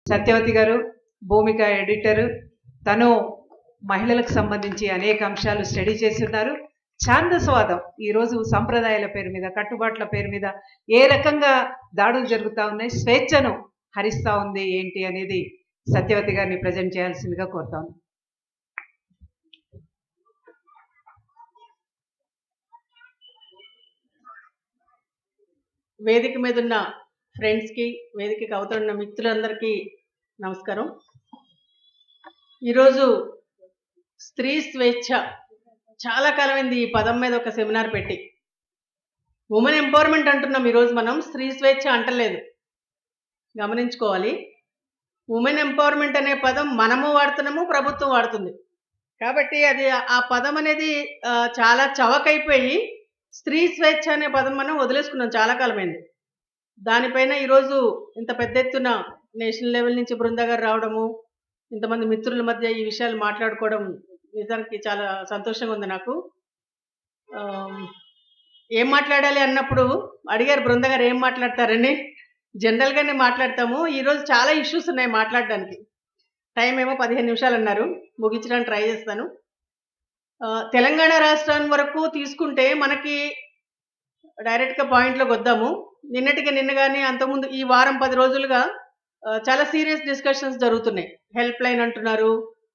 సత్యవతి గారు భూమిక ఎడిటర్ తను మహిళలకు సంబంధించి అనేక అంశాలు స్టడీ చేసి ఉన్నారు ఛాందస్వాదం ఈరోజు సంప్రదాయాల పేరు మీద కట్టుబాట్ల పేరు మీద ఏ రకంగా దాడులు జరుగుతా ఉన్నాయి స్వేచ్ఛను హరిస్తా ఉంది ఏంటి అనేది సత్యవతి గారిని ప్రజెంట్ చేయాల్సిందిగా కోరుతాను వేదిక మీద ఉన్న ఫ్రెండ్స్కి వేదికకి అవతల ఉన్న మిత్రులందరికీ నమస్కారం ఈరోజు స్త్రీ స్వేచ్ఛ చాలా కాలమైంది ఈ పదం మీద ఒక సెమినార్ పెట్టి ఉమెన్ ఎంపవర్మెంట్ అంటున్నాం ఈరోజు మనం స్త్రీ స్వేచ్ఛ అంటలేదు గమనించుకోవాలి ఉమెన్ ఎంపవర్మెంట్ అనే పదం మనము వాడుతున్నాము ప్రభుత్వం వాడుతుంది కాబట్టి అది ఆ పదం అనేది ఆ, చాలా చవకైపోయి స్త్రీ స్వేచ్ఛ అనే పదం మనం వదిలేసుకున్నాం చాలా కాలమైంది దానిపైన ఈరోజు ఇంత పెద్ద ఎత్తున నేషనల్ లెవెల్ నుంచి బృంద గారు రావడము ఇంతమంది మిత్రుల మధ్య ఈ విషయాలు మాట్లాడుకోవడం నిజానికి చాలా సంతోషంగా ఉంది నాకు ఆ, ఏం మాట్లాడాలి అన్నప్పుడు అడిగారు బృంద గారు ఏం మాట్లాడతారని జనరల్గానే మాట్లాడతాము ఈరోజు చాలా ఇష్యూస్ ఉన్నాయి మాట్లాడడానికి టైం ఏమో పదిహేను నిమిషాలు అన్నారు ముగించడానికి ట్రై చేస్తాను ఆ, తెలంగాణ రాష్ట్రం వరకు తీసుకుంటే మనకి డైరెక్ట్గా పాయింట్లోకి వద్దాము నిన్నటికి నిన్న కానీ అంతకుముందు ఈ వారం పది రోజులుగా ఆ, చాలా సీరియస్ డిస్కషన్స్ జరుగుతున్నాయి హెల్ప్ లైన్ అంటున్నారు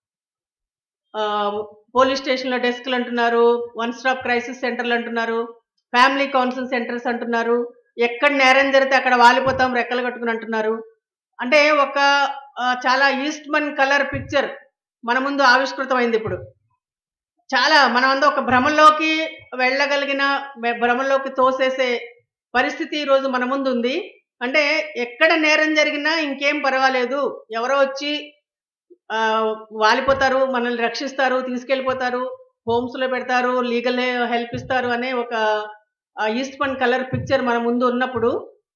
ఆ, పోలీస్ స్టేషన్లో డెస్క్లు అంటున్నారు వన్ స్టాప్ క్రైసిస్ సెంటర్లు అంటున్నారు ఫ్యామిలీ కౌన్సిల్ సెంటర్స్ అంటున్నారు ఎక్కడ నేరం జరిగితే అక్కడ వాలిపోతాం రెక్కలు కట్టుకుని అంటున్నారు అంటే ఒక ఆ, చాలా ఈస్ట్మన్ కలర్ పిక్చర్ మన ముందు ఆవిష్కృతమైంది ఇప్పుడు చాలా మనం అంతా ఒక భ్రమంలోకి వెళ్ళగలిగిన భ- భ్రమంలోకి తోసేసే పరిస్థితి ఈరోజు మన ముందు ఉంది అంటే ఎక్కడ నేరం జరిగినా ఇంకేం పర్వాలేదు ఎవరో వచ్చి ఆ, వాలిపోతారు మనల్ని రక్షిస్తారు తీసుకెళ్ళిపోతారు హోమ్స్ లో పెడతారు లీగల్ హెల్ప్ ఇస్తారు అనే ఒక ఈస్ట్ ఫండ్ కలర్ పిక్చర్ మన ముందు ఉన్నప్పుడు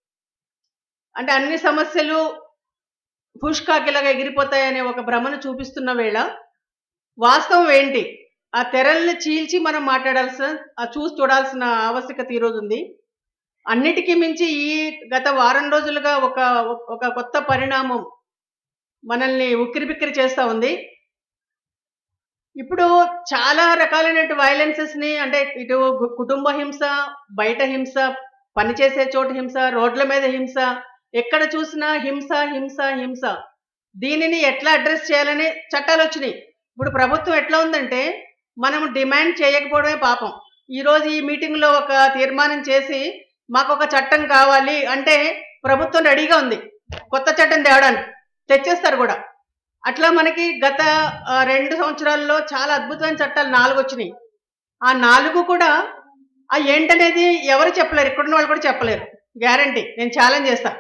అంటే అన్ని సమస్యలు పుష్కాకిలాగా ఎగిరిపోతాయనే ఒక భ్రమను చూపిస్తున్న వేళ వాస్తవం ఏంటి ఆ తెరల్ని చీల్చి మనం మాట్లాడాల్సిన ఆ చూసి చూడాల్సిన ఆవశ్యకత ఈరోజు ఉంది అన్నిటికీ మించి ఈ గత వారం రోజులుగా ఒక ఒక కొత్త పరిణామం మనల్ని ఉక్కిరిబిక్కిరి చేస్తూ ఉంది ఇప్పుడు చాలా రకాలైన వైలెన్సెస్ ని అంటే ఇటు గు- కుటుంబ హింస బయట హింస పనిచేసే చోటు హింస రోడ్ల మీద హింస ఎక్కడ చూసినా హింస హింస హింస దీనిని ఎట్లా అడ్రస్ చేయాలని చట్టాలు వచ్చినాయి ఇప్పుడు ప్రభుత్వం ఎట్లా ఉందంటే మనం డిమాండ్ చేయకపోవడమే పాపం ఈ రోజు ఈ మీటింగ్ లో ఒక తీర్మానం చేసి మాకు ఒక చట్టం కావాలి అంటే ప్రభుత్వం రెడీగా ఉంది కొత్త చట్టం తేవడానికి తెచ్చేస్తారు కూడా అట్లా మనకి గత ఆ, రెండు సంవత్సరాల్లో చాలా అద్భుతమైన చట్టాలు నాలుగు వచ్చినాయి ఆ నాలుగు కూడా ఆ ఏంటనేది ఎవరు చెప్పలేరు ఇక్కడున్న వాళ్ళు కూడా చెప్పలేరు గ్యారంటీ నేను ఛాలెంజ్ చేస్తా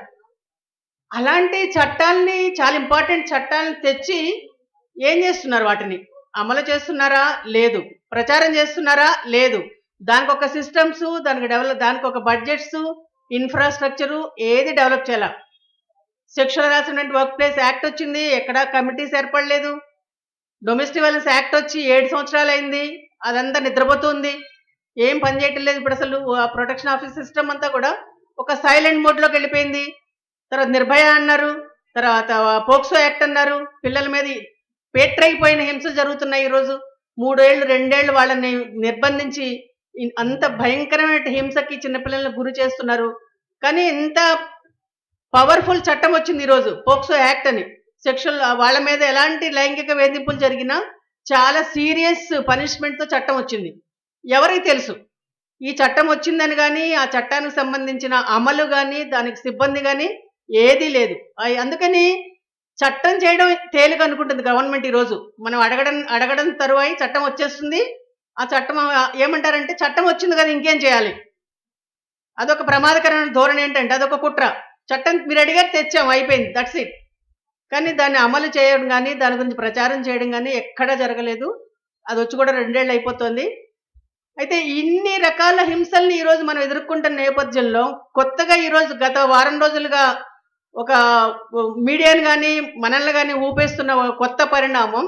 అలాంటి చట్టాలని చాలా ఇంపార్టెంట్ చట్టాలను తెచ్చి ఏం చేస్తున్నారు వాటిని అమలు చేస్తున్నారా లేదు ప్రచారం చేస్తున్నారా లేదు దానికి ఒక సిస్టమ్స్ దానికి డెవలప్ దానికి ఒక బడ్జెట్స్ ఇన్ఫ్రాస్ట్రక్చరు ఏది డెవలప్ చేయాల sexual harassment work place act వచ్చింది ఎక్కడ కమిటీస్ ఏర్పడలేదు డొమెస్టిక్ వైలెన్స్ యాక్ట్ వచ్చి ఏడు సంవత్సరాలు అయింది అదంతా నిద్రపోతుంది ఏం పని చేయటం లేదు ఇప్పుడు అసలు ప్రొటెక్షన్ ఆఫీస్ సిస్టమ్ అంతా కూడా ఒక సైలెంట్ మోడ్లోకి వెళ్ళిపోయింది తర్వాత నిర్భయ అన్నారు తర్వాత పోక్సో యాక్ట్ అన్నారు పిల్లల మీద పేట్రైపోయిన హింసలు జరుగుతున్నాయి ఈరోజు మూడేళ్లు రెండేళ్లు వాళ్ళని నిర్బంధించి ఇన్- అంత భయంకరమైన హింసకి చిన్నపిల్లల్ని గురి చేస్తున్నారు కానీ ఇంత పవర్ఫుల్ చట్టం వచ్చింది ఈరోజు పోక్సో యాక్ట్ అని సెక్షువల్ వాళ్ళ మీద ఎలాంటి లైంగిక వేధింపులు జరిగినా చాలా సీరియస్ పనిష్మెంట్తో చట్టం వచ్చింది ఎవరికి తెలుసు ఈ చట్టం వచ్చిందని కానీ ఆ చట్టానికి సంబంధించిన అమలు కానీ దానికి సిబ్బంది కానీ ఏదీ లేదు అయ్- అందుకని చట్టం చేయడం తేలిక అనుకుంటుంది గవర్నమెంట్ ఈరోజు మనం అడగడం అడగడం తరువాయి చట్టం వచ్చేస్తుంది ఆ చట్టం ఆ- ఏమంటారంటే చట్టం వచ్చింది కదా ఇంకేం చేయాలి అదొక ప్రమాదకరమైన ధోరణి ఏంటంటే అదొక కుట్ర చట్టం మీరు అడిగారు తెచ్చాం అయిపోయింది దట్స్ ఇట్ కానీ దాన్ని అమలు చేయడం కానీ దాని గురించి ప్రచారం చేయడం కానీ ఎక్కడా జరగలేదు అది వచ్చి కూడా రెండేళ్ళు అయిపోతుంది అయితే ఇన్ని రకాల హింసల్ని ఈరోజు మనం ఎదుర్కొంటున్న నేపథ్యంలో కొత్తగా ఈరోజు గత వారం రోజులుగా ఒక మీడియాని కానీ మనల్ని కానీ ఊపేస్తున్న ఒక కొత్త పరిణామం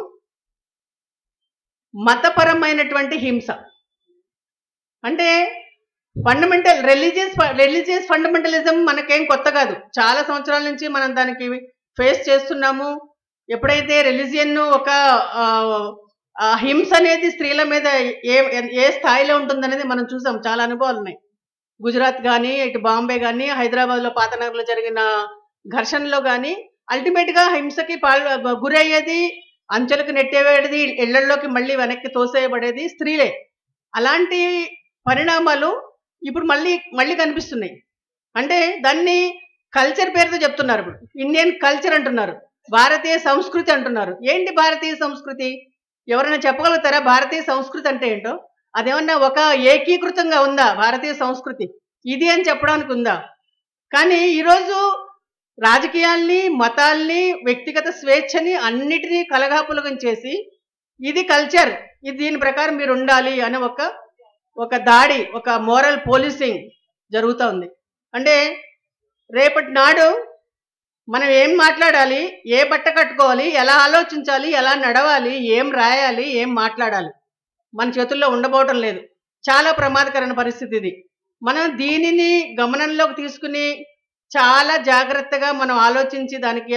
మతపరమైనటువంటి హింస అంటే ఫండమెంటల్ రిలీజియస్ రిలీజియస్ ఫండమెంటలిజం మనకేం కొత్త కాదు చాలా సంవత్సరాల నుంచి మనం దానికి ఫేస్ చేస్తున్నాము ఎప్పుడైతే రిలీజియన్ ఒక ఆ, ఆ హింస అనేది స్త్రీల మీద ఏ ఏ స్థాయిలో ఉంటుందనేది మనం చూసాం చాలా అనుభవాలు ఉన్నాయి గుజరాత్ కానీ ఇటు బాంబే కానీ హైదరాబాద్ లో పాతనగర్లో జరిగిన ఘర్షణలో కానీ అల్టిమేట్ గా హింసకి పాల్ గురయ్యేది అంచెలకు నెట్టేవేది ఇళ్లలోకి మళ్ళీ వెనక్కి తోసేయబడేది స్త్రీలే అలాంటి పరిణామాలు ఇప్పుడు మళ్ళీ మళ్ళీ కనిపిస్తున్నాయి అంటే దాన్ని కల్చర్ పేరుతో చెప్తున్నారు ఇప్పుడు ఇండియన్ కల్చర్ అంటున్నారు భారతీయ సంస్కృతి అంటున్నారు ఏంటి భారతీయ సంస్కృతి ఎవరైనా చెప్పగలుగుతారా భారతీయ సంస్కృతి అంటే ఏంటో అదేమన్నా ఒక ఏకీకృతంగా ఉందా భారతీయ సంస్కృతి ఇది అని చెప్పడానికి ఉందా కానీ ఈరోజు రాజకీయాల్ని మతాల్ని వ్యక్తిగత స్వేచ్ఛని అన్నిటినీ కలగాపులగం చేసి ఇది కల్చర్ ఇది దీని ప్రకారం మీరు ఉండాలి అనే ఒక ఒక దాడి ఒక మోరల్ పోలీసింగ్ జరుగుతూ ఉంది అంటే రేపటి నాడు మనం ఏం మాట్లాడాలి ఏ బట్ట కట్టుకోవాలి ఎలా ఆలోచించాలి ఎలా నడవాలి ఏం రాయాలి ఏం మాట్లాడాలి మన చేతుల్లో ఉండబోవటం లేదు చాలా ప్రమాదకరమైన పరిస్థితి ఇది మనం దీనిని గమనంలోకి తీసుకుని చాలా జాగ్రత్తగా మనం ఆలోచించి దానికి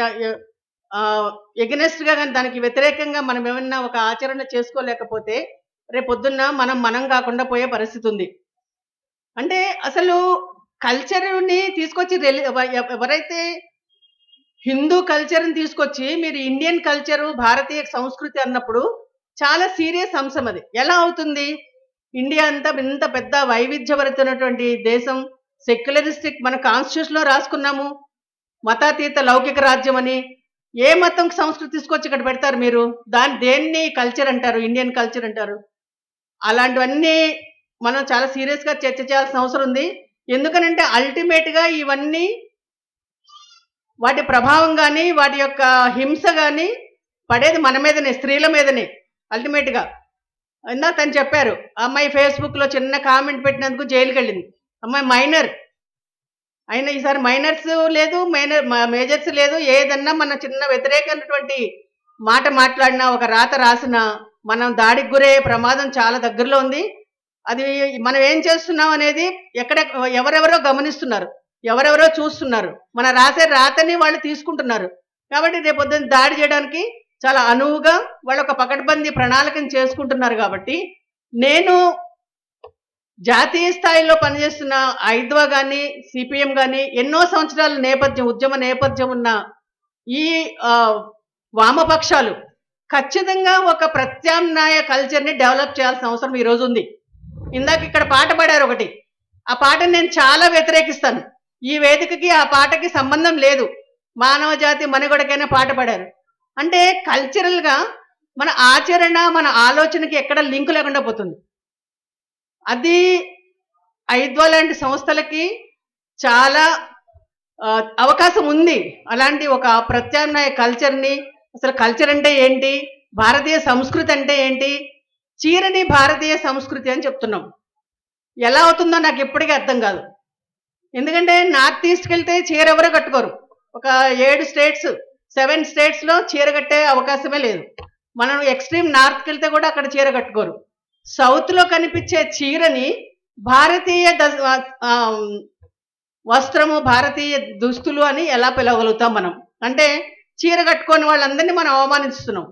ఎగనెస్ట్ గా కానీ దానికి వ్యతిరేకంగా మనం ఏమన్నా ఒక ఆచరణ చేసుకోలేకపోతే రేపొద్దున్న మనం మనం కాకుండా పోయే పరిస్థితి ఉంది అంటే అసలు కల్చర్ని తీసుకొచ్చి రెలి- ఎవ- ఎవ- ఎవరైతే హిందూ కల్చర్ని తీసుకొచ్చి మీరు ఇండియన్ కల్చరు భారతీయ సంస్కృతి అన్నప్పుడు చాలా సీరియస్ అంశం అది ఎలా అవుతుంది ఇండియా అంతా ఇంత పెద్ద వైవిధ్యభరితమైనటువంటి దేశం సెక్యులరిస్టిక్ మన కాన్స్టిట్యూషన్ లో రాసుకున్నాము మతాతీత లౌకిక రాజ్యం అని ఏ మతం సంస్కృతి తీసుకొచ్చి ఇక్కడ పెడతారు మీరు దాన్ని దేన్ని కల్చర్ అంటారు ఇండియన్ కల్చర్ అంటారు అలాంటివన్నీ మనం చాలా సీరియస్ గా చర్చ చేయాల్సిన అవసరం ఉంది ఎందుకనంటే అల్టిమేట్ గా ఇవన్నీ వాటి ప్రభావం కానీ వాటి యొక్క హింస కానీ పడేది మన మీదనే స్త్రీల మీదనే అల్టిమేట్ గా ఇందాక తను చెప్పారు ఆ అమ్మాయి ఫేస్బుక్ లో చిన్న కామెంట్ పెట్టినందుకు జైలుకి వెళ్ళింది అమ్మాయి మైనర్ అయినా ఈసారి మైనర్స్ లేదు మైనర్ మేజర్స్ లేదు ఏదన్నా మన చిన్న వ్యతిరేకమైనటువంటి మాట మాట్లాడినా ఒక రాత రాసినా మనం దాడికి గురయ్యే ప్రమాదం చాలా దగ్గరలో ఉంది అది మనం ఏం చేస్తున్నాం అనేది ఎక్కడ ఎవరెవరో గమనిస్తున్నారు ఎవరెవరో చూస్తున్నారు మన రాసే రాతని వాళ్ళు తీసుకుంటున్నారు కాబట్టి రేపు పొద్దున్న దాడి చేయడానికి చాలా అనువుగా వాళ్ళు ఒక పకడ్బందీ ప్రణాళికను చేసుకుంటున్నారు కాబట్టి నేను జాతీయ స్థాయిలో పనిచేస్తున్న ఐద్వా కానీ సిపిఎం కానీ ఎన్నో సంవత్సరాల నేపథ్యం ఉద్యమ నేపథ్యం ఉన్న ఈ ఆ, వామపక్షాలు ఖచ్చితంగా ఒక ప్రత్యామ్నాయ కల్చర్ని డెవలప్ చేయాల్సిన అవసరం ఈ రోజు ఉంది ఇందాక ఇక్కడ పాట పాడారు ఒకటి ఆ పాటని నేను చాలా వ్యతిరేకిస్తాను ఈ వేదికకి ఆ పాటకి సంబంధం లేదు మానవ జాతి మనుగడకైనా పాట పాడారు అంటే కల్చరల్ గా మన ఆచరణ మన ఆలోచనకి ఎక్కడ లింక్ లేకుండా పోతుంది అది ఐద్వా లాంటి సంస్థలకి చాలా ఆ, అవకాశం ఉంది అలాంటి ఒక ప్రత్యామ్నాయ కల్చర్ని అసలు కల్చర్ అంటే ఏంటి భారతీయ సంస్కృతి అంటే ఏంటి చీరని భారతీయ సంస్కృతి అని చెప్తున్నాం ఎలా అవుతుందో నాకు ఎప్పటికీ అర్థం కాదు ఎందుకంటే నార్త్ ఈస్ట్కి వెళ్తే చీర ఎవరో కట్టుకోరు ఒక ఏడు స్టేట్స్ సెవెన్ స్టేట్స్ లో చీర కట్టే అవకాశమే లేదు మనం ఎక్స్ట్రీమ్ నార్త్కి వెళ్తే కూడా అక్కడ చీర కట్టుకోరు సౌత్ లో కనిపించే చీరని భారతీయ దశ- ఆ, వస్త్రము భారతీయ దుస్తులు అని ఎలా పిలవగలుగుతాం మనం అంటే చీర కట్టుకొని వాళ్ళందరినీ మనం అవమానిస్తున్నాం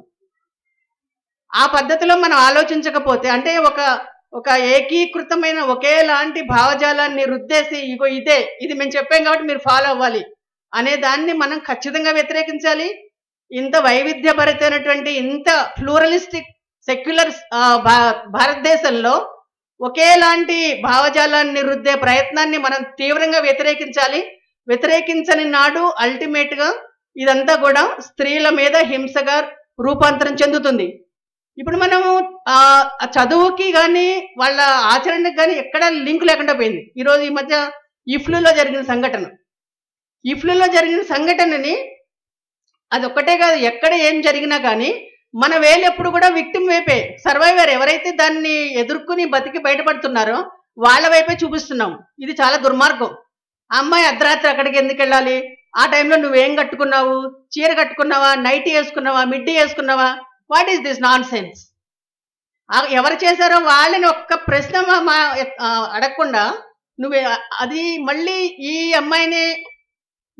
ఆ పద్ధతిలో మనం ఆలోచించకపోతే అంటే ఒక ఒక ఏకీకృతమైన ఒకేలాంటి భావజాలాన్ని రుద్దేసి ఇగో ఇదే ఇది మేము చెప్పాం కాబట్టి మీరు ఫాలో అవ్వాలి అనే దాన్ని మనం ఖచ్చితంగా వ్యతిరేకించాలి ఇంత వైవిధ్యభరితమైనటువంటి ఇంత ప్లూరలిస్టిక్ సెక్యులర్ భారతదేశంలో ఒకేలాంటి భావజాలాన్ని రుద్దే ప్రయత్నాన్ని మనం తీవ్రంగా వ్యతిరేకించాలి వ్యతిరేకించని నాడు అల్టిమేట్ గా ఇదంతా కూడా స్త్రీల మీద హింసగా రూపాంతరం చెందుతుంది ఇప్పుడు మనము ఆ ఆ చదువుకి కానీ వాళ్ళ ఆచరణకి కానీ ఎక్కడ లింక్ లేకుండా పోయింది ఈరోజు ఈ మధ్య ఇఫ్లులో జరిగిన సంఘటన ఇఫ్లులో జరిగిన సంఘటనని అది ఒక్కటే కాదు ఎక్కడ ఏం జరిగినా కానీ మన వేలు ఎప్పుడు కూడా విక్టిమ్ వైపే సర్వైవర్ ఎవరైతే దాన్ని ఎదుర్కొని బతికి బయటపడుతున్నారో వాళ్ళ వైపే చూపిస్తున్నాం ఇది చాలా దుర్మార్గం ఆ అమ్మాయి అర్ధరాత్రి అక్కడికి ఎందుకు వెళ్ళాలి ఆ టైంలో నువ్వేం కట్టుకున్నావు చీర కట్టుకున్నావా నైటీ వేసుకున్నావా మిడ్డీ వేసుకున్నావా what is this nonsense ఎవరు చేశారో వాళ్ళని ఒక్క ప్రశ్న మా- మా- ఆ, అడగకుండా నువ్వే అది మళ్ళీ ఈ అమ్మాయిని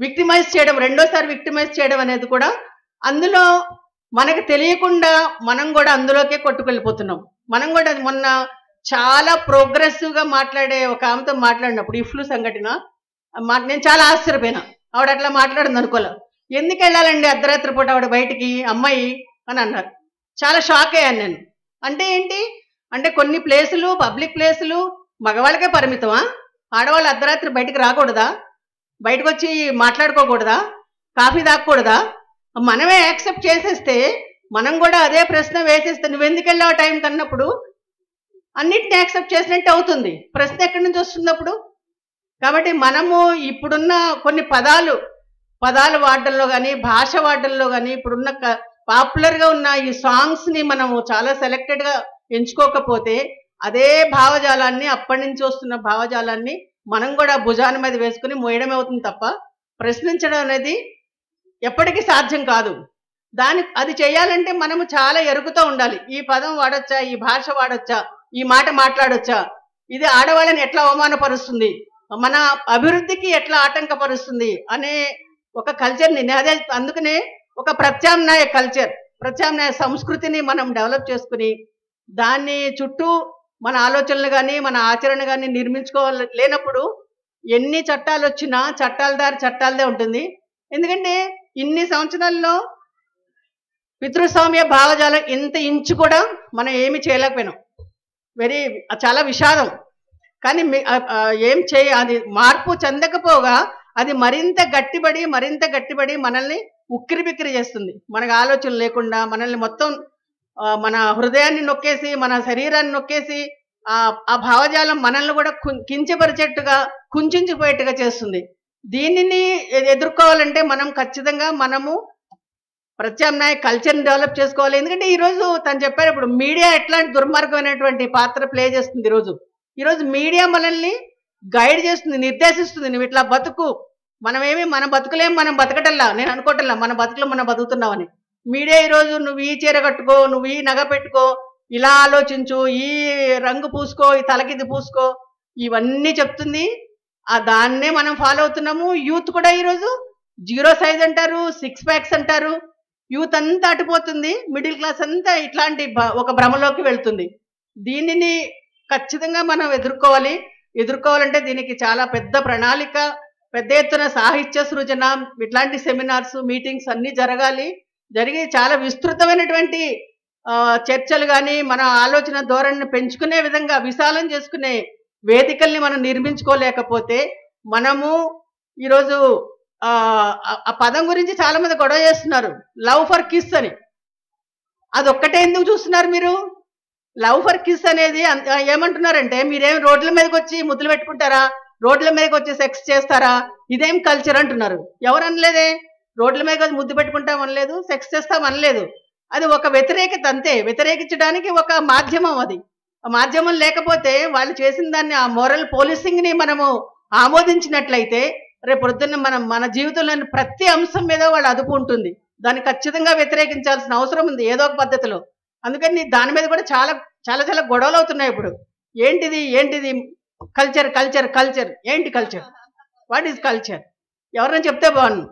విక్టిమైజ్ చేయడం రెండోసారి విక్టిమైజ్ చేయడం అనేది కూడా అందులో మనకు తెలియకుండా మనం కూడా అందులోకే కొట్టుకెళ్ళిపోతున్నాం మనం కూడా అది మొన్న చాలా ప్రోగ్రెసివ్ గా మాట్లాడే ఒక ఆమెతో మాట్లాడినప్పుడు ఈ ఫ్లూ సంఘటన మా- నేను చాలా ఆశ్చర్యపోయినా ఆవిడ అట్లా మాట్లాడింది అనుకోలే ఎందుకు వెళ్ళాలండి అర్ధరాత్రి పూట ఆవిడ బయటికి అమ్మాయి అని అన్నారు చాలా షాక్ అయ్యాను నేను అంటే ఏంటి అంటే కొన్ని ప్లేసులు పబ్లిక్ ప్లేసులు మగవాళ్ళకే పరిమితమా ఆడవాళ్ళు అర్ధరాత్రి బయటికి రాకూడదా బయటకు వచ్చి మాట్లాడుకోకూడదా కాఫీ తాగకూడదా మనమే యాక్సెప్ట్ చేసేస్తే మనం కూడా అదే ప్రశ్న వేసేస్తే నువ్వెందుకు వెళ్ళావు టైం కన్నప్పుడు అన్నిటిని యాక్సెప్ట్ చేసినట్టు అవుతుంది ప్రశ్న ఎక్కడి నుంచి వస్తుంది అప్పుడు కాబట్టి మనము ఇప్పుడున్న కొన్ని పదాలు పదాలు వాడడంలో కానీ భాష వాడడంలో కానీ ఇప్పుడున్న క- పాపులర్ గా ఉన్న ఈ సాంగ్స్ ని మనము చాలా సెలెక్టెడ్ గా ఎంచుకోకపోతే అదే భావజాలాన్ని అప్పటి నుంచి వస్తున్న భావజాలాన్ని మనం కూడా భుజాన మీద వేసుకుని మోయడం అవుతుంది తప్ప ప్రశ్నించడం అనేది ఎప్పటికీ సాధ్యం కాదు దాని అది చేయాలంటే మనము చాలా ఎరుగుతూ ఉండాలి ఈ పదం వాడొచ్చా ఈ భాష వాడొచ్చా ఈ మాట మాట్లాడొచ్చా ఇది ఆడవాళ్ళని ఎట్లా అవమానపరుస్తుంది మన అభివృద్ధికి ఎట్లా ఆటంకపరుస్తుంది అనే ఒక కల్చర్ని అదే అందుకనే ఒక ప్రత్యామ్నాయ కల్చర్ ప్రత్యామ్నాయ సంస్కృతిని మనం డెవలప్ చేసుకుని దాన్ని చుట్టూ మన ఆలోచనలు కానీ మన ఆచరణ కానీ నిర్మించుకోవాలి లేనప్పుడు ఎన్ని చట్టాలు వచ్చినా చట్టాల దారి చట్టాలదే ఉంటుంది ఎందుకంటే ఇన్ని సంవత్సరాల్లో పితృస్వామ్య భావజాలం ఇంత ఇంచు కూడా మనం ఏమి చేయలేకపోయినాం వెరీ చాలా విషాదం కానీ మీ- ఆ- ఆ ఏం చేయ అది మార్పు చెందకపోగా అది మరింత గట్టిపడి మరింత గట్టిపడి మనల్ని ఉక్కిరి బిక్కిరి చేస్తుంది మనకు ఆలోచన లేకుండా మనల్ని మొత్తం ఆ, మన హృదయాన్ని నొక్కేసి మన శరీరాన్ని నొక్కేసి ఆ ఆ భావజాలం మనల్ని కూడా కు- కించపరిచేట్టుగా కుంచుకుపోయేట్టుగా చేస్తుంది దీనిని ఎ- ఎదుర్కోవాలంటే మనం ఖచ్చితంగా మనము ప్రత్యామ్నాయ కల్చర్ని డెవలప్ చేసుకోవాలి ఎందుకంటే ఈ రోజు తను చెప్పారు ఇప్పుడు మీడియా ఎట్లాంటి దుర్మార్గమైనటువంటి పాత్ర ప్లే చేస్తుంది ఈరోజు ఈరోజు మీడియా మనల్ని గైడ్ చేస్తుంది నిర్దేశిస్తుంది నువ్వు ఇట్లా బతుకు మనమేమి మన బతుకులేం మనం బతకటల్లా నేను అనుకోవటల్లా మన బతుకులు మనం బతుకుతున్నామని మీడియా ఈరోజు నువ్వు ఈ చీర కట్టుకో నువ్వు ఈ నగ పెట్టుకో ఇలా ఆలోచించు ఈ రంగు పూసుకో ఈ తలకిది పూసుకో ఇవన్నీ చెప్తుంది ఆ దాన్నే మనం ఫాలో అవుతున్నాము యూత్ కూడా ఈరోజు జీరో సైజ్ అంటారు సిక్స్ ప్యాక్స్ అంటారు యూత్ అంతా అటుపోతుంది మిడిల్ క్లాస్ అంతా ఇట్లాంటి భ- ఒక భ్రమలోకి వెళ్తుంది దీనిని ఖచ్చితంగా మనం ఎదుర్కోవాలి ఎదుర్కోవాలంటే దీనికి చాలా పెద్ద ప్రణాళిక పెద్ద ఎత్తున సాహిత్య సృజన ఇట్లాంటి సెమినార్స్ మీటింగ్స్ అన్ని జరగాలి జరిగి చాలా విస్తృతమైనటువంటి ఆ, చర్చలు కానీ మన ఆలోచన ధోరణిని పెంచుకునే విధంగా విశాలం చేసుకునే వేదికల్ని మనం నిర్మించుకోలేకపోతే మనము ఈరోజు ఆ ఆ- ఆ పదం గురించి చాలా మంది గొడవ చేస్తున్నారు లవ్ ఫర్ కిస్ అని అది ఒక్కటే ఎందుకు చూస్తున్నారు మీరు లవ్ ఫర్ కిస్ అనేది అంత- ఏమంటున్నారంటే మీరేం రోడ్ల మీదకి వచ్చి ముద్దులు పెట్టుకుంటారా రోడ్ల మీదకి వచ్చి సెక్స్ చేస్తారా ఇదేం కల్చర్ అంటున్నారు ఎవరు అనలేదే రోడ్ల మీద వచ్చి ముద్దు పెట్టుకుంటాం అనలేదు సెక్స్ చేస్తాం అనలేదు అది ఒక వ్యతిరేకత అంతే వ్యతిరేకించడానికి ఒక మాధ్యమం అది ఆ మాధ్యమం లేకపోతే వాళ్ళు చేసిన దాన్ని ఆ మోరల్ పోలీసింగ్ ని మనము ఆమోదించినట్లయితే రేపు పొద్దున్న మనం మన జీవితంలోని ప్రతి అంశం మీద వాళ్ళు అదుపు ఉంటుంది దాన్ని ఖచ్చితంగా వ్యతిరేకించాల్సిన అవసరం ఉంది ఏదో ఒక పద్ధతిలో అందుకని దాని మీద కూడా చాలా చాలా చాలా గొడవలు అవుతున్నాయి ఇప్పుడు ఏంటిది ఏంటిది కల్చర్ కల్చర్ కల్చర్ ఏంటి కల్చర్ వాట్ ఈస్ కల్చర్ ఎవరైనా చెప్తే బాగుండు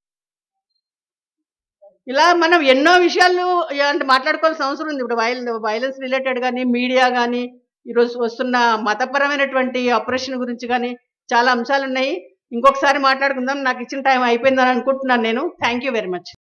ఇలా మనం ఎన్నో విషయాలు అంటే మాట్లాడుకోవాల్సిన అవసరం ఉంది ఇప్పుడు వైల్ వైలెన్స్ రిలేటెడ్ కానీ మీడియా కానీ ఈరోజు వస్తున్న మతపరమైనటువంటి ఆపరేషన్ గురించి కానీ చాలా అంశాలు ఉన్నాయి ఇంకొకసారి మాట్లాడుకుందాం నాకు ఇచ్చిన టైం అయిపోయిందని అనుకుంటున్నాను నేను థ్యాంక్ యూ వెరీ మచ్